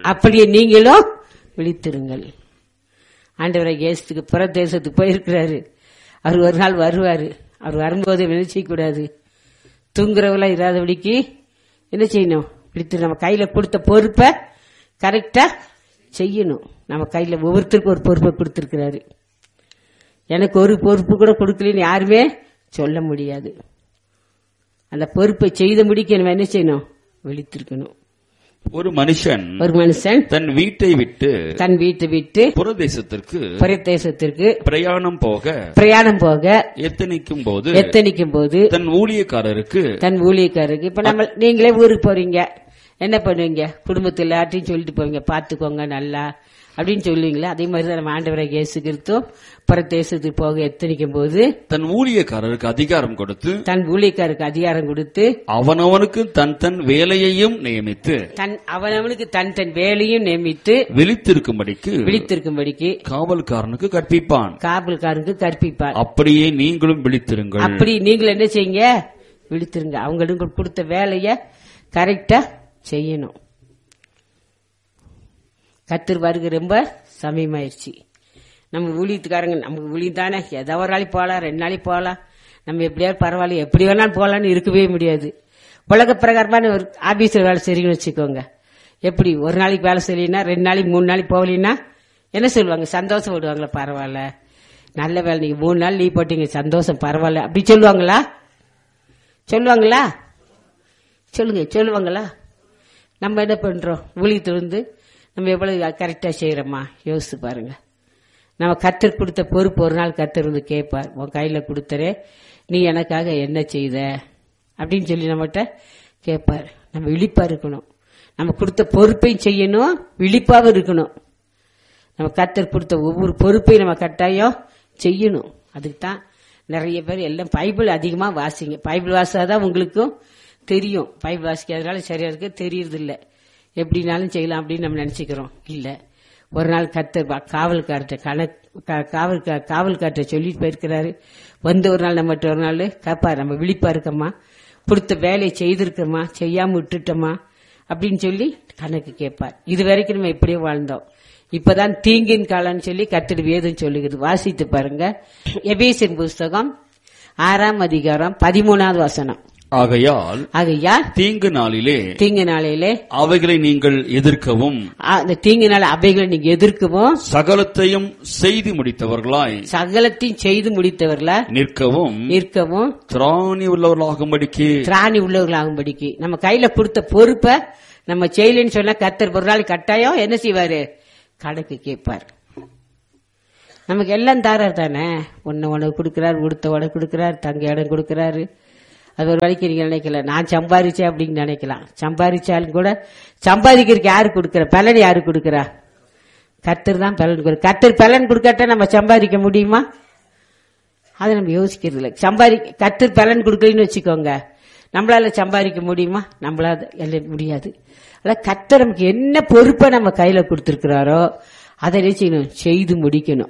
அப்படியே நீங்களும் விழித்திருங்கள் ஆண்டவரை இயேசுக்கு புற தேசத்துக்கு போயிருக்கிறாரு அவர் ஒரு நாள் வருவாரு அவர் வரும்போது என்ன கூடாது தூங்குறவெல்லாம் இராதபடிக்கு என்ன செய்யணும் விழித்து நம்ம கையில கொடுத்த பொறுப்பை கரெக்டா செய்யணும் நம்ம கையில ஒவ்வொருத்தருக்கும் ஒரு பொறுப்பை கொடுத்திருக்கிறாரு எனக்கு ஒரு பொறுப்பு கூட கொடுக்கலன்னு யாருமே சொல்ல முடியாது அந்த பொறுப்பை செய்த முடிக்க நம்ம என்ன செய்யணும் விழித்திருக்கணும் ஒரு மனுஷன் ஒரு மனுஷன் தன் வீட்டை விட்டு தன் வீட்டை விட்டு புறதேசத்திற்கு பிரதேசத்திற்கு பிரயாணம் போக பிரயாணம் போக எத்தனைக்கும் போது எத்தனிக்கும் போது தன் ஊழியக்காரருக்கு தன் ஊழியக்காரருக்கு இப்ப நம்ம நீங்களே ஊருக்கு போறீங்க என்ன பண்ணுவீங்க குடும்பத்துல எல்லாத்தையும் சொல்லிட்டு போவீங்க பாத்துக்கோங்க நல்லா அப்படின்னு சொல்லுவீங்களா அதே மாதிரி தான் நம்ம ஆண்டவரை இயேசு கிறிஸ்துவும் பிரதேசத்துக்கு போக எத்தனிக்கும் போது தன் ஊழியக்காரருக்கு அதிகாரம் கொடுத்து தன் ஊழியக்காருக்கு அதிகாரம் கொடுத்து அவனவனுக்கு தன் தன் வேலையையும் நியமித்து தன் அவனவனுக்கு தன் தன் வேலையும் நியமித்து விழித்திருக்கும்படிக்கு விழித்திருக்கும்படிக்கு காவல்காரனுக்கு கற்பிப்பான் காவல்காரனுக்கு கற்பிப்பார் அப்படியே நீங்களும் விழித்திருங்கள் அப்படி நீங்கள் என்ன செய்யுங்க விழித்திருங்க அவங்களுக்கு கொடுத்த வேலைய கரெக்டா செய்யணும் கத்தர் வருகை ரொம்ப சமயமாயிருச்சு நம்ம ஊழியத்துக்காரங்க நமக்கு ஊழியம் தானே ஏதோ ஒரு நாளைக்கு போகலாம் ரெண்டு நாளைக்கு போகலாம் நம்ம எப்படியாவது பரவாயில்ல எப்படி வேணாலும் போகலான்னு இருக்கவே முடியாது உலக பிரகாரமான ஒரு ஆபீஸ்ல வேலை செய்றீங்கன்னு வச்சுக்கோங்க எப்படி ஒரு நாளைக்கு வேலை செய்யலைன்னா ரெண்டு நாளைக்கு மூணு நாளைக்கு போகலைன்னா என்ன சொல்லுவாங்க சந்தோஷம் விடுவாங்களா பரவாயில்ல நல்ல வேலை நீங்க மூணு நாள் லீவ் போட்டீங்க சந்தோஷம் பரவாயில்ல அப்படி சொல்லுவாங்களா சொல்லுவாங்களா சொல்லுங்க சொல்லுவாங்களா நம்ம என்ன பண்றோம் ஊழியத்திலிருந்து நம்ம எவ்வளவு கரெக்டா செய்யறோமா யோசிச்சு பாருங்க நம்ம கத்தர் கொடுத்த பொறுப்பு ஒரு நாள் கத்தர் வந்து கேட்பார் உன் கையில கொடுத்தரே நீ எனக்காக என்ன செய்த அப்படின்னு சொல்லி நம்மகிட்ட கேட்பார் நம்ம விழிப்பா இருக்கணும் நம்ம கொடுத்த பொறுப்பையும் செய்யணும் விழிப்பாவும் இருக்கணும் நம்ம கத்தர் கொடுத்த ஒவ்வொரு பொறுப்பையும் நம்ம கட்டாயம் செய்யணும் அதுக்கு தான் நிறைய பேர் எல்லாம் பைபிள் அதிகமா வாசிங்க பைபிள் வாசாதான் உங்களுக்கும் தெரியும் பைபிள் வாசிக்காதனால சரியா இருக்கு தெரியறது இல்ல எப்படினாலும் செய்யலாம் அப்படின்னு நம்ம நினைச்சுக்கிறோம் இல்ல ஒரு நாள் கத்தர் வா- காவல்கார்ட்ட கணக்கு கா- காவல் காவல்கார்ட்ட சொல்லிட்டு போயிருக்கிறாரு வந்து ஒரு நாள் நம்மகிட்ட ஒரு நாள் கேப்பார் நம்ம விழிப்பா இருக்கோமா கொடுத்த வேலையை செய்திருக்கோமா செய்யாம விட்டுட்டோமா அப்படின்னு சொல்லி கணக்கு கேட்பார் இது வரைக்கும் நம்ம இப்படியே வாழ்ந்தோம் இப்பதான் தீங்கின் காலம்னு சொல்லி கத்திரி வேதம் சொல்லுகிறது வாசித்து பாருங்க எபேசின் புஸ்தகம் ஆறாம் அதிகாரம் பதிமூணாவது வசனம் ஆகையால் ஆகையால் தீங்கு நாளிலே தீங்கு நாளையிலே அவைகளை நீங்கள் எதிர்க்கவும் ஆ, இந்த தீங்கு நாள் அவைகளை நீங்க எதிர்க்கவும் சகலத்தையும் செய்து முடித்தவர்களாய் சகலத்தையும் செய்து முடித்தவர்கள நிற்கவும் நிற்கவும் திராணி உள்ளவர்களாகும்படிக்கு திராணி உள்ளவர்களாகும்படிக்கு நம்ம கையில கொடுத்த பொறுப்பை நம்ம செய்யலன்னு சொன்னா கத்தர் ஒரு நாள் கட்டாயம் என்ன செய்வாரு கணக்கு கேட்பார் நமக்கு எல்லாம் தாரார் தானே ஒன்னு உனக்கு கொடுக்கிறார் உடுத்த உனக்கு கொடுக்கிறார் தங்க இடம் கொடுக்கிறாரு அது ஒரு வரைக்கும் நீங்க நினைக்கல நான் சம்பாரிச்சேன் அப்படின்னு நினைக்கலாம் சம்பாரிச்சாலும் கூட சம்பாதிக்கிறதுக்கு யாரு கொடுக்கிற பலன் யாரு கொடுக்கிறா கத்தர் தான் பலன் கொடுக்குற கத்தர் பலன் கொடுக்காட்டா நம்ம சம்பாதிக்க முடியுமா அதை நம்ம யோசிக்கிறது இல்லை சம்பாதி கத்தர் பலன் கொடுக்கலன்னு வச்சுக்கோங்க நம்மளால சம்பாதிக்க முடியுமா நம்மளால எல்லாம் முடியாது அதான் கத்தர் நமக்கு என்ன பொறுப்பை நம்ம கையில கொடுத்திருக்கிறாரோ அதை என்ன செய்யணும் செய்து முடிக்கணும்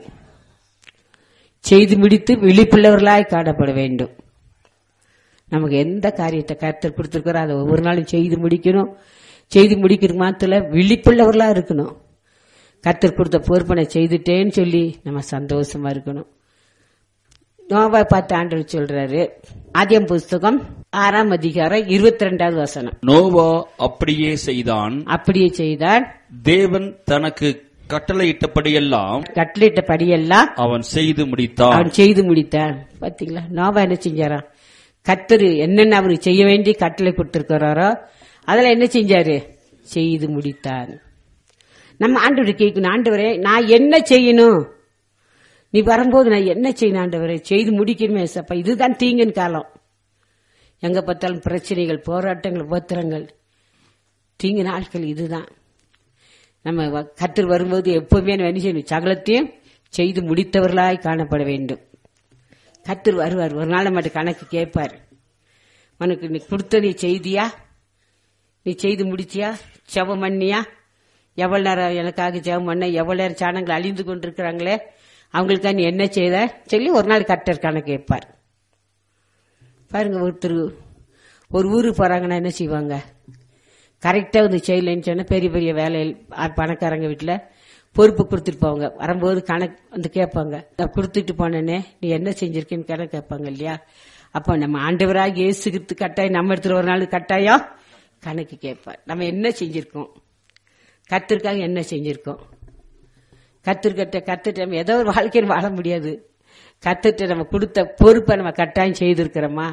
செய்து முடித்து விழிப்புள்ளவர்களாய் காணப்பட வேண்டும் நமக்கு எந்த காரியத்தை கர்த்தர் கொடுத்திருக்கிறோ அதை ஒவ்வொரு நாளும் செய்து முடிக்கணும் செய்து முடிக்கிற மாத்திர விழிப்புள்ளவர்களா இருக்கணும் கர்த்தர் கொடுத்த பொறுப்பனை செய்துட்டேன்னு சொல்லி நம்ம சந்தோஷமா இருக்கணும் நோவா பார்த்து ஆண்டவர் சொல்றாரு ஆதியம் புஸ்தகம் ஆறாம் அதிகாரம் இருபத்தி ரெண்டாவது வசனம் நோவா அப்படியே செய்தான் அப்படியே செய்தால் தேவன் தனக்கு கட்டளையிட்டபடியெல்லாம் கட்டளையிட்ட படியெல்லாம் அவன் செய்து முடித்தான் அவன் செய்து முடித்தான் பாத்தீங்களா நோவா என்ன செஞ்சாராம் கத்தரு என்னென்ன அவருக்கு செய்ய வேண்டி கட்டளை கொடுத்திருக்கிறாரோ அதெல்லாம் என்ன செஞ்சாரு செய்து முடித்தார் நம்ம ஆண்டவர் கேட்கணும் ஆண்டவரே நான் என்ன செய்யணும் நீ வரும்போது நான் என்ன செய்யணும் ஆண்டவரே செய்து முடிக்கணுமே சப்பா இதுதான் தீங்கின் காலம் எங்க பார்த்தாலும் பிரச்சனைகள் போராட்டங்கள் உபத்திரங்கள் தீங்கு நாட்கள் இதுதான் நம்ம வ- கர்த்தர் வரும்போது எப்பவுமே நம்ம என்ன செய்யணும் சகலத்தையும் செய்து முடித்தவர்களாய் காணப்பட வேண்டும் கர்த்தர் வருவார் ஒரு நாள் மட்டும் கணக்கு கேட்பார் உனக்கு நீ கொடுத்த நீ செய்தியா நீ செய்து முடிச்சியா செவம் பண்ணியா எவ்வளவு நேரம் எனக்காக ஜெபம் பண்ண எவ்வளவு நேரம் சாணங்கள் அழிந்து கொண்டிருக்கிறாங்களே அவங்களுக்கா நீ என்ன செய்த சொல்லி ஒரு நாள் கர்த்தர் கணக்கு கேட்பார் பாருங்க ஒருத்தர் ஒரு ஊருக்கு போறாங்கன்னா என்ன செய்வாங்க கரெக்டா வந்து செய்யலைன்னு சொன்னா பெரிய பெரிய வேலையில் ஆ- பணக்காரங்க வீட்டுல பொறுப்பு கொடுத்துட்டு போவாங்க வரும்போது கணக்கு வந்து கேட்பாங்க நான் கொடுத்துட்டு போனேனே நீ என்ன செஞ்சிருக்கேன்னு கணக்கு கேட்பாங்க இல்லையா அப்ப நம்ம ஆண்டவராக இயேசுகிறது கட்டாயம் நம்ம இடத்துல ஒரு நாள் கட்டாயம் கணக்கு கேட்பார் நம்ம என்ன செஞ்சிருக்கோம் கத்திற்காக என்ன செஞ்சிருக்கோம் கத்திருக்கிட்ட கத்துட்டு நம்ம ஏதோ ஒரு வாழ்க்கையில் வாழ முடியாது கத்துட்டு நம்ம கொடுத்த பொறுப்பை நம்ம கட்டாயம் செய்திருக்கிறோமா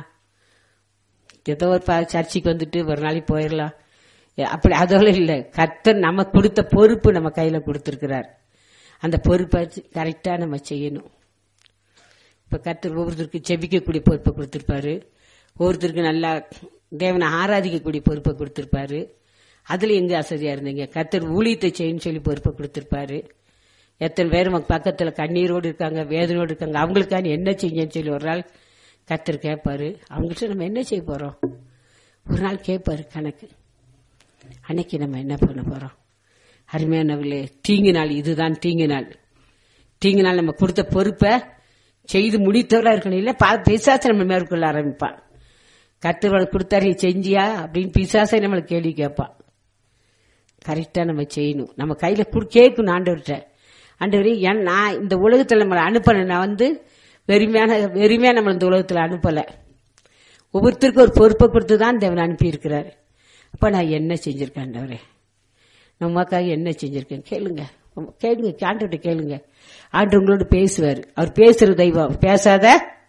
ஏதோ ஒரு ப- சர்ச்சுக்கு வந்துட்டு ஒரு நாளைக்கு போயிடலாம் ஏ, அப்படி அதோட இல்ல கர்த்தர் நம்ம கொடுத்த பொறுப்பு நம்ம கையில கொடுத்திருக்கிறார் அந்த பொறுப்பை கரெக்டா நம்ம செய்யணும் இப்ப கர்த்தர் ஒவ்வொருத்தருக்கு செபிக்கக்கூடிய பொறுப்பை கொடுத்திருப்பாரு ஒவ்வொருத்தருக்கு நல்லா தேவனை ஆராதிக்கக்கூடிய பொறுப்பை கொடுத்திருப்பாரு அதுல எங்க அசதியா இருந்தீங்க கர்த்தர் ஊழியத்தை செய்யணும்னு சொல்லி பொறுப்பை கொடுத்திருப்பாரு எத்தனை பேர் நமக்கு பக்கத்துல கண்ணீரோடு இருக்காங்க வேதனையோடு இருக்காங்க அவங்களுக்கான என்ன செஞ்சேன்னு சொல்லி ஒரு நாள் கர்த்தர் கேட்பாரு அவங்கள்ட்ட நம்ம என்ன செய்ய போறோம் ஒரு நாள் கேட்பாரு கணக்கு அன்னைக்கு நம்ம என்ன பண்ண போறோம் அருமையானவர்களே தீங்கு நாள் இதுதான் தீங்கு நாள் தீங்கு நாள் நம்ம கொடுத்த பொறுப்பை செய்து முடித்தவரா இருக்கணும் இல்ல பா- பிசாசை நம்ம மேற்கொள்ள ஆரம்பிப்பான் கத்துவளை கொடுத்தாரு நீ செஞ்சியா அப்படின்னு பிசாசை நம்மளை கேள்வி கேட்பான் கரெக்டா நம்ம செய்யணும் நம்ம கையில குடு கேட்கணும் ஆண்டவர்கிட்ட ஆண்டவரே ஏன் நான் இந்த உலகத்துல நம்மளை அனுப்பல நான் வந்து வெறுமையான வெறுமையா நம்ம இந்த உலகத்துல அனுப்பல ஒவ்வொருத்தருக்கும் ஒரு பொறுப்பை கொடுத்து தான் தேவன் அனுப்பி இருக்கிறாரு அப்ப நான் என்ன செஞ்சிருக்கேன் ஆண்டவரே நமக்காக என்ன செஞ்சிருக்கேன் கேளுங்க கேளுங்க ஆண்டவர்கிட்ட கேளுங்க ஆண்டு உங்களோட பேசுவார் அவர் பேசுற தெய்வம் பேசாத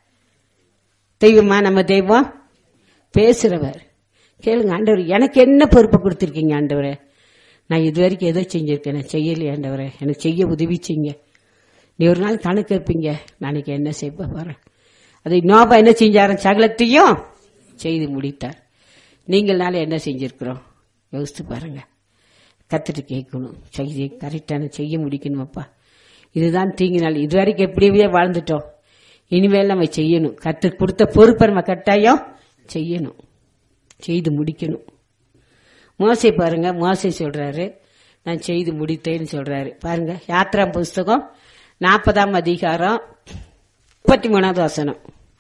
தெய்வமா நம்ம தெய்வம் பேசுறவர் கேளுங்க ஆண்டவர் எனக்கு என்ன பொறுப்பை கொடுத்திருக்கீங்க ஆண்டவரே நான் இது வரைக்கும் எதோ செஞ்சிருக்கேன் நான் செய்யலையே ஆண்டவரே எனக்கு செய்ய உதவி செய்யுங்க நீ ஒரு நாள் கணக்கு வைப்பீங்க நாளைக்கு என்ன செய்ய போறேன் அதை நோபா என்ன செஞ்சாரன் சகலத்தையும் செய்து முடித்தார் நீங்கள்னால என்ன செஞ்சிருக்கிறோம் யோசித்து பாருங்க கத்துட்டு கேட்கணும் செய்தி கரெக்டான செய்ய முடிக்கணுமப்பா இதுதான் தீங்கு நாள் இது வரைக்கும் எப்படியே வாழ்ந்துட்டோம் இனிமேல் நம்ம செய்யணும் கத்து கொடுத்த பொறுப்பை நம்ம கட்டாயம் செய்யணும் செய்து முடிக்கணும் மோசை பாருங்க மோசை சொல்றாரு நான் செய்து முடித்தேன்னு சொல்றாரு பாருங்க யாத்ரா புஸ்தகம் நாற்பதாம் அதிகாரம் முப்பத்தி மூணாவது வசனம்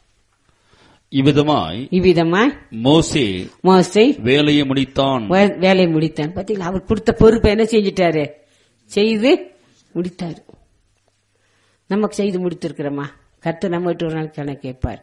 இவ்விதமாய் இவ்விதமா மோசே மோசை வேலையை முடித்தான் வே- வேலையை முடித்தான் பாத்தீங்களா அவர் கொடுத்த பொறுப்பை என்ன செஞ்சிட்டாரு செய்து முடித்தாரு நமக்கு செய்து முடித்திருக்கிறோமா கத்து நம்ம கிட்ட ஒரு நாள் கணக்கு கேட்பார்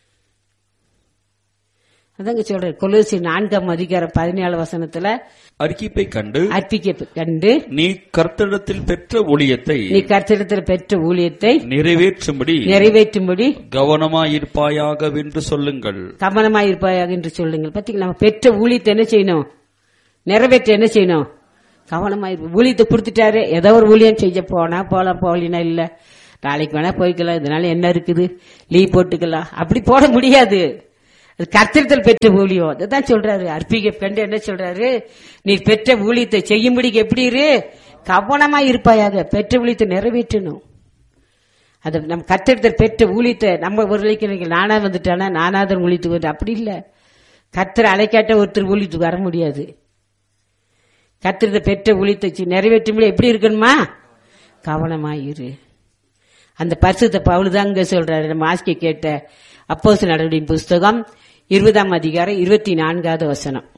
அதாங்க சொல்ற கொலோசி நான்காம் அதிகாரம் பதினேழு வசனத்துல அறிக்கைப்பை கண்டு அர்ப்பிக்க கண்டு நீ கர்த்தரிடத்தில் பெற்ற ஊழியத்தை நீ கர்த்தரிடத்தில் பெற்ற ஊழியத்தை நிறைவேற்றும்படி நிறைவேற்றும்படி கவனமாயிருப்பாயாகவென்று சொல்லுங்கள் கவனமாயிருப்பாயாக என்று சொல்லுங்கள் பாத்தீங்களா நம்ம பெற்ற ஊழியத்தை என்ன செய்யணும் நிறைவேற்ற என்ன செய்யணும் கவனமாயிரு ஊழியத்தை கொடுத்துட்டாரு ஏதோ ஒரு ஊழியம் செய்ய போனா போலாம் போகலினா இல்ல நாளைக்கு வேணா போய்க்கலாம் இதனால என்ன இருக்குது லீவ் போட்டுக்கலாம் அப்படி போட முடியாது அது கர்த்தரித்தல் பெற்ற ஊழியம் அதுதான் சொல்றாரு அர்ப்பிக கண்டு என்ன சொல்றாரு நீ பெற்ற ஊழியத்தை செய்யும்படிக்கு எப்படி இரு கவனமா இருப்பாயாக பெற்ற ஊழியத்தை நிறைவேற்றணும் அது நம்ம கத்தெடுத்தல் பெற்ற ஊழியத்தை நம்ம ஒரு நினைக்கிறீங்க நானா வந்துட்டானா நானாதன் ஊழியத்துக்கு வந்து அப்படி இல்ல கத்தர் அழைக்காட்ட ஒருத்தர் ஊழியத்துக்கு வர முடியாது கத்திரத்தை பெற்ற ஊழியத்தை செய்- நிறைவேற்றும்படி எப்படி இருக்கணுமா கவனமா இரு அந்த பரிசுத்த பவுல் தான் இங்க சொல்றாரு நம்ம ஆசிக்க கேட்ட அப்போஸ் நடவடிக்கை புஸ்தகம் இருபதாம் அதிகாரம் இருபத்தி நான்காவது வசனம்